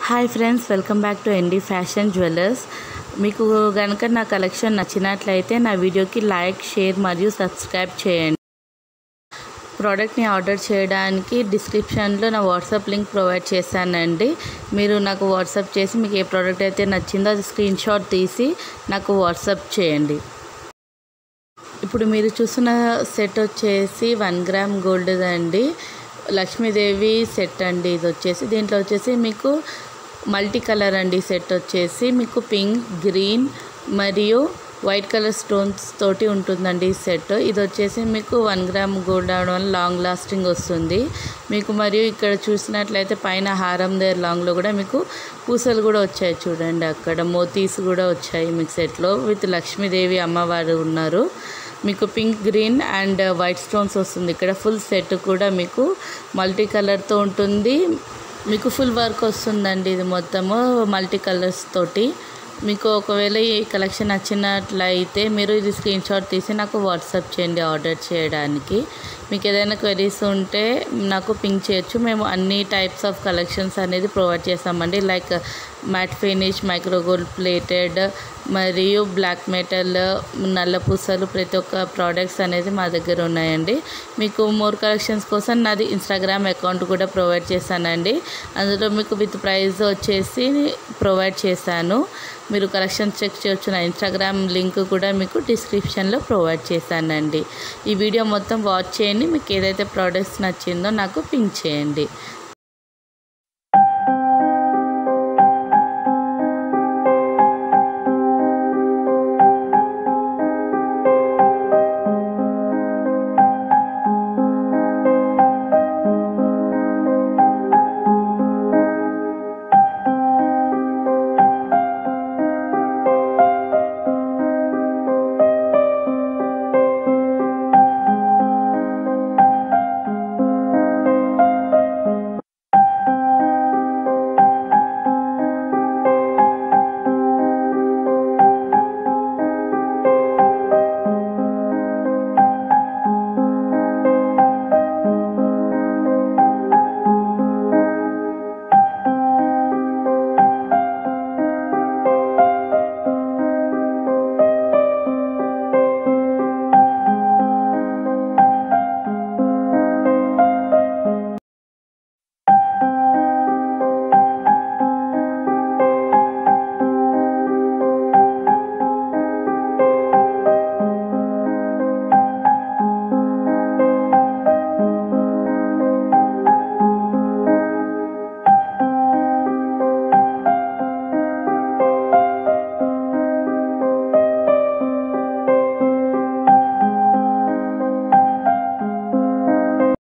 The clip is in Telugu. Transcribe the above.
hi friends welcome back to ND fashion jewellers మీకు కనుక నా కలెక్షన్ నచ్చినట్లయితే నా వీడియోకి లైక్ షేర్ మరియు సబ్స్క్రైబ్ చేయండి ప్రోడక్ట్ని ఆర్డర్ చేయడానికి డిస్క్రిప్షన్లో నా వాట్సాప్ లింక్ ప్రొవైడ్ చేశానండి మీరు నాకు వాట్సాప్ చేసి మీకు ఏ ప్రోడక్ట్ అయితే నచ్చిందో అది స్క్రీన్ షాట్ తీసి నాకు వాట్సాప్ చేయండి ఇప్పుడు మీరు చూసిన సెట్ వచ్చేసి వన్ గ్రామ్ గోల్డ్ అండి లక్ష్మీదేవి సెట్ అండి ఇది వచ్చేసి దీంట్లో వచ్చేసి మీకు మల్టీ కలర్ అండి సెట్ వచ్చేసి మీకు పింక్ గ్రీన్ మరియు వైట్ కలర్ స్టోన్స్ తోటి ఉంటుందండి ఈ సెట్ ఇది వచ్చేసి మీకు వన్ గ్రామ్ గోల్డ్ అవడం వల్ల లాంగ్ లాస్టింగ్ వస్తుంది మీకు మరియు ఇక్కడ చూసినట్లయితే పైన హారం దగ్గర లాంగ్లో కూడా మీకు పూసలు కూడా వచ్చాయి చూడండి అక్కడ మోతీస్ కూడా వచ్చాయి మీకు సెట్లో విత్ లక్ష్మీదేవి అమ్మవారు ఉన్నారు మీకు pink green and white stones వస్తుంది ఇక్కడ ఫుల్ సెట్ కూడా మీకు మల్టీ కలర్తో ఉంటుంది మీకు ఫుల్ వర్క్ వస్తుందండి ఇది మొత్తము మల్టీ కలర్స్ తోటి మీకు ఒకవేళ ఈ కలెక్షన్ నచ్చినట్లయితే మీరు ఇది స్క్రీన్ షాట్ తీసి నాకు వాట్సాప్ చేయండి ఆర్డర్ చేయడానికి మీకు ఏదైనా క్వెరీస్ ఉంటే నాకు పింక్ చేయొచ్చు మేము అన్ని టైప్స్ ఆఫ్ కలెక్షన్స్ అనేది ప్రొవైడ్ చేస్తామండి like matt finish micro gold plated మరియు బ్లాక్ మెటల్ నల్ల పూసలు ప్రతి ఒక్క ప్రోడక్ట్స్ అనేది మా దగ్గర ఉన్నాయండి మీకు మోర్ కలెక్షన్స్ కోసం నాది ఇన్స్టాగ్రామ్ అకౌంట్ కూడా ప్రొవైడ్ చేశానండి అందులో మీకు విత్ ప్రైస్ వచ్చేసి ప్రొవైడ్ చేశాను మీరు కలెక్షన్ చెక్ చేయొచ్చు నా ఇన్స్టాగ్రామ్ లింక్ కూడా మీకు డిస్క్రిప్షన్లో ప్రొవైడ్ చేశానండి ఈ వీడియో మొత్తం వాచ్ చేయండి మీకు ఏదైతే ప్రోడక్ట్స్ నచ్చిందో నాకు పింక్ చేయండి